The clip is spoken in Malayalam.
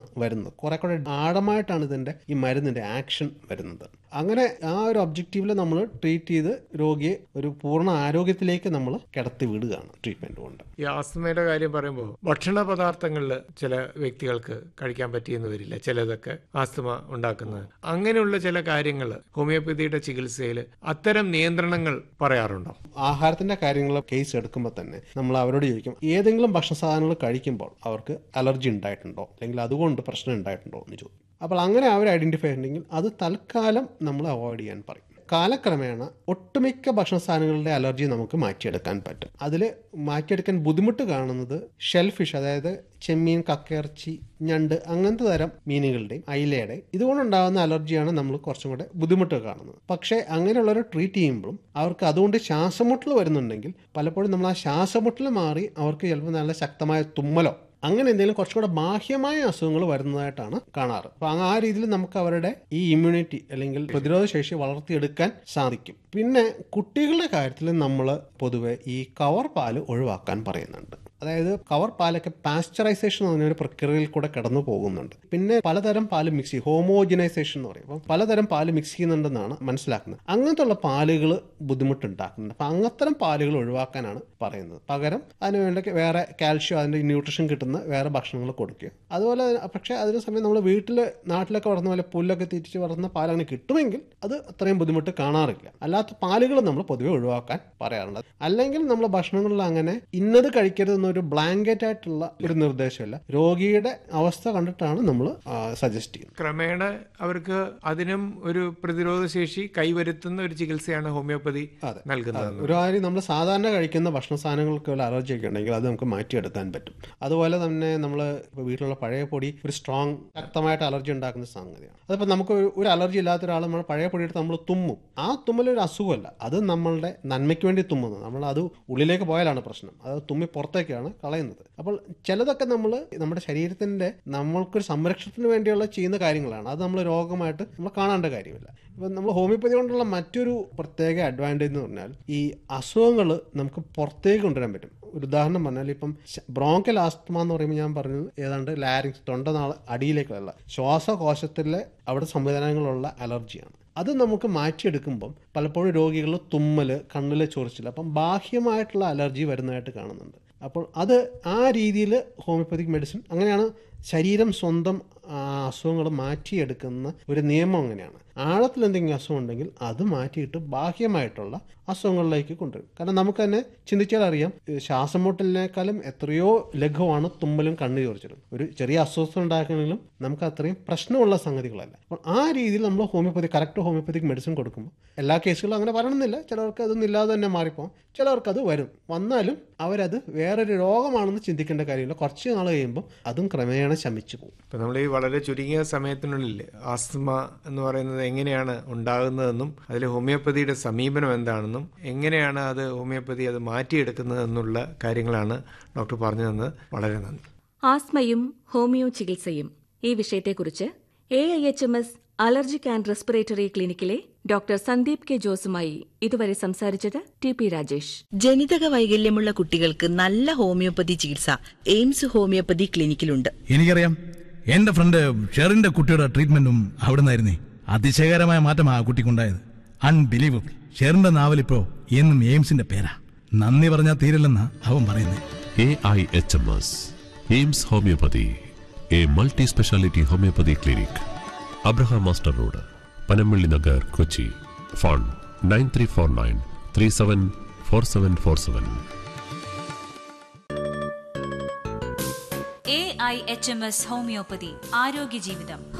വരുന്നത് കുറെ കൂടെ ആഴമായിട്ടാണ് ഇതിൻ്റെ ഈ മരുന്നിൻ്റെ ആക്ഷൻ വരുന്നത് അങ്ങനെ ആ ഒരു ഒബ്ജക്റ്റീവിൽ നമ്മൾ ട്രീറ്റ് ചെയ്ത് രോഗിയെ ഒരു പൂർണ്ണ ആരോഗ്യത്തിലേക്ക് നമ്മൾ കിടത്തി വിടുകയാണ് ട്രീറ്റ്മെൻറ്റ് കൊണ്ട് ഈ ആസ്തമയുടെ കാര്യം പറയുമ്പോൾ ഭക്ഷണ പദാർത്ഥങ്ങളിൽ ചില വ്യക്തികൾക്ക് കഴിക്കാൻ പറ്റിയെന്ന് വരില്ല ചിലതൊക്കെ ആസ്തമ ഉണ്ടാക്കുന്നത് അങ്ങനെയുള്ള ചില കാര്യങ്ങൾ ഹോമിയോപ്പതിയുടെ ചികിത്സയിൽ അത്തരം നിയന്ത്രണങ്ങൾ പറയാറുണ്ടോ ആഹാരത്തിന്റെ കാര്യങ്ങൾ കേസ് എടുക്കുമ്പോൾ തന്നെ നമ്മൾ അവരോട് ചോദിക്കും ഏതെങ്കിലും ഭക്ഷണ സാധനങ്ങൾ കഴിക്കുമ്പോൾ അവർക്ക് അലർജി ഉണ്ടായിട്ടുണ്ടോ അല്ലെങ്കിൽ അതുകൊണ്ട് പ്രശ്നം ഉണ്ടായിട്ടുണ്ടോ എന്ന് ചോദിക്കും അപ്പോൾ അങ്ങനെ അവർ ഐഡന്റിഫൈ ഉണ്ടെങ്കിൽ അത് തൽക്കാലം നമ്മൾ അവോയ്ഡ് ചെയ്യാൻ പറയും കാലക്രമേണ ഒട്ടുമിക്ക ഭക്ഷണ സാധനങ്ങളുടെ അലർജി നമുക്ക് മാറ്റിയെടുക്കാൻ പറ്റും അതിൽ മാറ്റിയെടുക്കാൻ ബുദ്ധിമുട്ട് കാണുന്നത് ഷെൽ ഫിഷ് അതായത് ചെമ്മീൻ കക്കയിറച്ചി ഞണ്ട് അങ്ങനത്തെ തരം മീനുകളുടെയും അയിലയുടെയും ഇതുകൊണ്ടുണ്ടാകുന്ന അലർജിയാണ് നമ്മൾ കുറച്ചും കൂടെ ബുദ്ധിമുട്ട് കാണുന്നത് പക്ഷേ അങ്ങനെയുള്ളവരെ ട്രീറ്റ് ചെയ്യുമ്പോഴും അവർക്ക് അതുകൊണ്ട് ശ്വാസമുട്ടൽ വരുന്നുണ്ടെങ്കിൽ പലപ്പോഴും നമ്മൾ ആ ശ്വാസമുട്ടൽ മാറി അവർക്ക് ചിലപ്പോൾ നല്ല ശക്തമായ തുമ്മലോ അങ്ങനെ എന്തെങ്കിലും കുറച്ചുകൂടെ ബാഹ്യമായ അസുഖങ്ങൾ വരുന്നതായിട്ടാണ് കാണാറ് അപ്പൊ ആ രീതിയിൽ നമുക്ക് അവരുടെ ഈ ഇമ്മ്യൂണിറ്റി അല്ലെങ്കിൽ പ്രതിരോധ ശേഷി വളർത്തിയെടുക്കാൻ സാധിക്കും പിന്നെ കുട്ടികളുടെ കാര്യത്തിൽ നമ്മൾ പൊതുവെ ഈ കവർ പാല് ഒഴിവാക്കാൻ പറയുന്നുണ്ട് അതായത് കവർ പാലൊക്കെ പാസ്ചറൈസേഷൻ എന്ന് പറഞ്ഞ ഒരു പ്രക്രിയയിൽ കൂടെ കടന്നു പോകുന്നുണ്ട് പിന്നെ പലതരം പാല് മിക്സ് ചെയ്യും ഹോമോജനൈസേഷൻ എന്ന് പറയും അപ്പം പലതരം പാല് മിക്സ് ചെയ്യുന്നുണ്ടെന്നാണ് മനസ്സിലാക്കുന്നത് അങ്ങനത്തെ ഉള്ള പാലുകൾ ബുദ്ധിമുട്ടുണ്ടാക്കുന്നുണ്ട് അപ്പം അങ്ങത്തരം പാലുകൾ ഒഴിവാക്കാനാണ് പറയുന്നത് പകരം അതിന് വേണ്ട വേറെ കാൽഷ്യം അതിൻ്റെ ന്യൂട്രിഷൻ കിട്ടുന്ന വേറെ ഭക്ഷണങ്ങൾ കൊടുക്കുക അതുപോലെ പക്ഷേ അതിന് സമയം നമ്മൾ വീട്ടിൽ നാട്ടിലൊക്കെ വളർന്ന പോലെ പുല്ലൊക്കെ തിരിച്ച് വളർന്ന പാൽ അങ്ങനെ കിട്ടുമെങ്കിൽ അത് അത്രയും ബുദ്ധിമുട്ട് കാണാറില്ല അല്ലാത്ത പാലുകൾ നമ്മൾ പൊതുവെ ഒഴിവാക്കാൻ പറയാറുണ്ട് അല്ലെങ്കിൽ നമ്മൾ ഭക്ഷണങ്ങളിൽ അങ്ങനെ ഇന്നത് കഴിക്കരുത് എന്നൊരു ബ്ലാങ്കറ്റ് ആയിട്ടുള്ള ഒരു നിർദ്ദേശമല്ല രോഗിയുടെ അവസ്ഥ കണ്ടിട്ടാണ് നമ്മൾ സജസ്റ്റ് ചെയ്യുന്നത് ക്രമേണ അവർക്ക് അതിനും ഒരു പ്രതിരോധ ശേഷി കൈവരുത്തുന്ന ഒരു ചികിത്സയാണ് ഹോമിയോപ്പതി അതെ. നൽകുന്നത് ഒരു കാര്യം നമ്മൾ സാധാരണ കഴിക്കുന്ന ഭക്ഷണ സാധനങ്ങൾക്ക് വല്ല അലർജി ഒക്കെ ഉണ്ടെങ്കിൽ അത് നമുക്ക് മാറ്റിയെടുക്കാൻ പറ്റും അതുപോലെ തന്നെ നമ്മൾ ഇപ്പോൾ വീട്ടിലുള്ള പഴയ പൊടി ഒരു സ്ട്രോങ് ശക്തമായിട്ട് അലർജി ഉണ്ടാക്കുന്ന സംഗതിയാണ് അതിപ്പോൾ നമുക്ക് ഒരു- ഒരു അലർജി ഇല്ലാത്ത ഒരാൾ നമ്മൾ പഴയ പൊടി എടുത്ത് നമ്മൾ തുമ്മും ആ തുമ്മൽ ഒരു അസുഖമല്ല അത് നമ്മളുടെ നന്മയ്ക്ക് വേണ്ടി തുമ്മുന്നത് നമ്മൾ അത് ഉള്ളിലേക്ക് പോയാലാണ് പ്രശ്നം അത് തുമ്മി പുറത്തേക്കാണ് കളയുന്നത് അപ്പോൾ ചിലതൊക്കെ നമ്മൾ നമ്മുടെ ശരീരത്തിൻ്റെ നമ്മൾക്കൊരു സംരക്ഷണത്തിന് വേണ്ടിയുള്ള ചെയ്യുന്ന കാര്യങ്ങളാണ് അത് നമ്മൾ രോഗമായിട്ട് നമ്മൾ കാണേണ്ട കാര്യമില്ല ഇപ്പം നമ്മൾ ഹോമിയോപ്പതി കൊണ്ടുള്ള മറ്റൊരു പ്രത്യേക അഡ്വാൻറ്റേജ് എന്ന് പറഞ്ഞാൽ ഈ അസുഖങ്ങൾ നമുക്ക് പുറത്തേക്ക് കൊണ്ടുവരാൻ പറ്റും ഒരു ഉദാഹരണം പറഞ്ഞാൽ ഇപ്പം ബ്രോങ്കൽ ആസ്തമ എന്ന് പറയുമ്പോൾ ഞാൻ പറഞ്ഞത് ഏതാണ്ട് ലാരിങ്സ് തൊണ്ടനാള അടിയിലേക്കുള്ള ശ്വാസകോശത്തിലെ അവിടെ സംവിധാനങ്ങളുള്ള അലർജിയാണ് അത് നമുക്ക് മാറ്റിയെടുക്കുമ്പം പലപ്പോഴും രോഗികൾ തുമ്മൽ കണ്ണിലെ ചൊറിച്ചിൽ അപ്പം ബാഹ്യമായിട്ടുള്ള അലർജി വരുന്നതായിട്ട് കാണുന്നുണ്ട് അപ്പോൾ അത് ആ രീതിയിൽ ഹോമിയോപ്പതിക് മെഡിസിൻ അങ്ങനെയാണ് ശരീരം സ്വന്തം അസുഖങ്ങൾ മാറ്റിയെടുക്കുന്ന ഒരു നിയമം അങ്ങനെയാണ് ആഴത്തിൽ എന്തെങ്കിലും അസുഖം ഉണ്ടെങ്കിൽ അത് മാറ്റിയിട്ട് ബാഹ്യമായിട്ടുള്ള അസുഖങ്ങളിലേക്ക് കൊണ്ടുവരും കാരണം നമുക്ക് തന്നെ ചിന്തിച്ചാൽ അറിയാം ഈ ശ്വാസം മുട്ടലിനേക്കാളും എത്രയോ ലഘുവാണ് തുമ്മലും കണ്ണു ചോർച്ചിലും ഒരു ചെറിയ അസ്വസ്ഥത ഉണ്ടാക്കണമെങ്കിലും നമുക്ക് അത്രയും പ്രശ്നമുള്ള സംഗതികളല്ല അപ്പോൾ ആ രീതിയിൽ നമ്മൾ ഹോമിയോപ്പതി കറക്റ്റ് ഹോമിയോപ്പതിക് മെഡിസിൻ കൊടുക്കുമ്പോൾ എല്ലാ കേസുകളും അങ്ങനെ പറയണമെന്നില്ല ചിലർക്ക് അതൊന്നും ഇല്ലാതെ തന്നെ മാറിപ്പോകും ചിലർക്ക് അത് വരും വന്നാലും അവരത് വേറൊരു രോഗമാണെന്ന് ചിന്തിക്കേണ്ട കാര്യമില്ല കുറച്ച് നാൾ കഴിയുമ്പോൾ അതും ക്രമേണ ശമിച്ചു പോകും ഇപ്പം നമ്മൾ ഈ വളരെ ചുരുങ്ങിയ സമയത്തിനുള്ളിൽ ആസ്തമ എന്ന് പറയുന്നത് എങ്ങനെയാണ് ഉണ്ടാകുന്നതെന്നും അതിൽ ഹോമിയോപ്പതിയുടെ സമീപനം എന്താണെന്നും എങ്ങനെയാണ് അത് ഹോമിയോപ്പതി അത് മാറ്റിയെടുക്കുന്നതെന്നുള്ള കാര്യങ്ങളാണ് ഡോക്ടർ പറഞ്ഞു തന്നത് വളരെ നന്ദി ആസ്മയും ഹോമിയോ ചികിത്സയും ഈ വിഷയത്തെക്കുറിച്ച് A I H M S allergic and respiratory ക്ലിനിക്കിലെ ഡോക്ടർ സന്ദീപ് കെ ജോസുമായി ഇതുവരെ സംസാരിച്ചത് ടി പി രാജേഷ് ജനിതക വൈകല്യമുള്ള കുട്ടികൾക്ക് നല്ല ഹോമിയോപ്പതി ചികിത്സ എയിംസ് ഹോമിയോപ്പതി ക്ലിനിക്കിലുണ്ട് എനിക്കറിയാം എന്റെ ഫ്രണ്ട് ഷെറിന്റെ കുട്ടിയുടെ ട്രീറ്റ്മെന്റും അവിടെ നിന്നായിരുന്നേ അതിശയകരമായ മാറ്റമാ ആ കുട്ടിക്കുണ്ടായത് അൺബിലീവബിൾ ഷെറിന്റെ നാവലിപ്പോ എന്നും എയിംസിന്റെ പേരാ നന്ദി പറഞ്ഞാൽ തീരില്ലെന്നാ അവൻ പറയുന്നത് A I H M S AIMS homeopathy A multi speciality homeopathy clinic Abraham master road Panampilly Nagar Kochi phone nine three four nine three seven four seven four seven A I H M S homeopathy ആരോഗ്യ ജീവിതം